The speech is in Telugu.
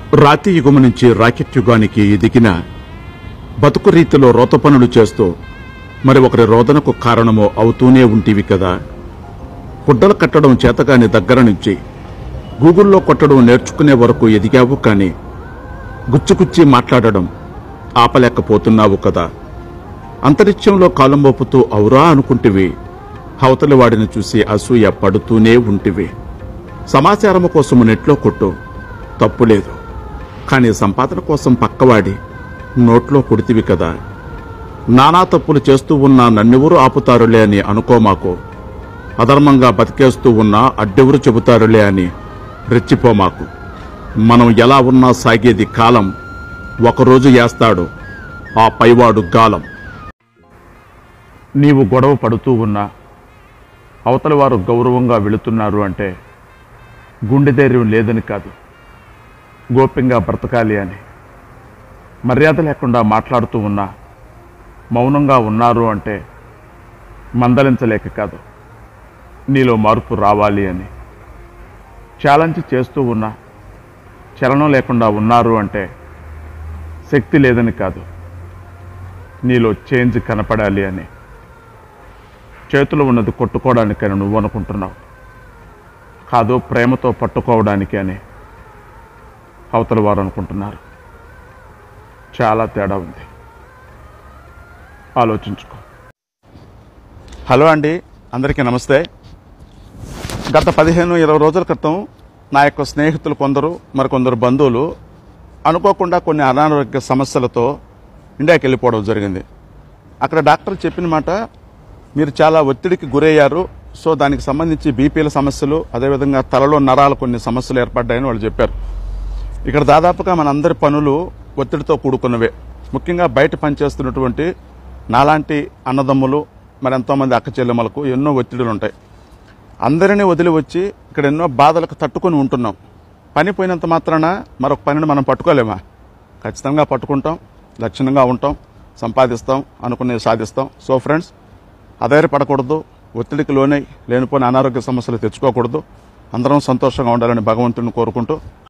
రాతి యుగం నుంచి రాకెట్ యుగానికి ఎదిగిన బతుకు రీతిలో రోత పనులు చేస్తూ మరి ఒకరి రోదనకు కారణమో అవుతూనే ఉంటివి కదా గుడ్డలు కట్టడం చేతగాని దగ్గర నుంచి గూగుల్లో కొట్టడం నేర్చుకునే వరకు ఎదిగావు కానీ గుచ్చిగుచ్చి మాట్లాడడం ఆపలేకపోతున్నావు కదా అంతరిక్షంలో కాలం మోపుతూ ఔరా అనుకుంటివి అవతలి వాడిని చూసి అసూయ పడుతూనే ఉంటివి సమాచారము కోసము నెట్లో కొట్టు తప్పులేదు కానీ సంపాదన కోసం పక్కవాడి నోట్లో కొడితివి కదా నానా తప్పులు చేస్తూ ఉన్నా నన్నెవరు ఆపుతారులే అని అనుకోమాకు అధర్మంగా బతికేస్తూ ఉన్నా అడ్డెవరు చెబుతారులే అని రెచ్చిపోమాకు మనం ఎలా ఉన్నా సాగేది కాలం ఒకరోజు వేస్తాడు ఆ పైవాడు గాలం నీవు గొడవ పడుతూ ఉన్నా అవతల వారు గౌరవంగా వెళుతున్నారు అంటే గుండె ధైర్యం లేదని కాదు గోప్యంగా బ్రతకాలి అని మర్యాద లేకుండా మాట్లాడుతూ ఉన్నా మౌనంగా ఉన్నారు అంటే మందలించలేక కాదు నీలో మార్పు రావాలి అని ఛాలెంజ్ చేస్తూ ఉన్నా చలనం లేకుండా ఉన్నారు అంటే శక్తి లేదని కాదు నీలో చేంజ్ కనపడాలి అని చేతిలో ఉన్నది కొట్టుకోవడానికని నువ్వు అనుకుంటున్నావు కాదు ప్రేమతో పట్టుకోవడానికి అని అవతల వారు అనుకుంటున్నారు చాలా తేడా ఉంది ఆలోచించుకో హలో అండి అందరికీ నమస్తే గత పదిహేను ఇరవై రోజుల క్రితం నా యొక్క స్నేహితులు కొందరు మరికొందరు బంధువులు అనుకోకుండా కొన్ని అనారోగ్య సమస్యలతో ఇండియాకి వెళ్ళిపోవడం జరిగింది అక్కడ డాక్టర్ చెప్పిన మాట మీరు చాలా ఒత్తిడికి గురయ్యారు సో దానికి సంబంధించి బీపీల సమస్యలు అదేవిధంగా తలలో నరాలు కొన్ని సమస్యలు ఏర్పడ్డాయని వాళ్ళు చెప్పారు ఇక్కడ దాదాపుగా మనందరి పనులు ఒత్తిడితో కూడుకున్నవే ముఖ్యంగా బయట పనిచేస్తున్నటువంటి నాలాంటి అన్నదమ్ములు మరి ఎంతోమంది అక్క చెల్లెమ్మలకు ఎన్నో ఒత్తిడులు ఉంటాయి అందరినీ వదిలి వచ్చి ఇక్కడ ఎన్నో బాధలకు తట్టుకొని ఉంటున్నాం పని పోయినంత మాత్రాన మరొక పనిని మనం పట్టుకోలేమా ఖచ్చితంగా పట్టుకుంటాం లక్షణంగా ఉంటాం సంపాదిస్తాం అనుకునేది సాధిస్తాం సో ఫ్రెండ్స్ పడకూడదు ఒత్తిడికి లోనై లేనిపోయిన అనారోగ్య సమస్యలు తెచ్చుకోకూడదు అందరం సంతోషంగా ఉండాలని భగవంతుడిని కోరుకుంటూ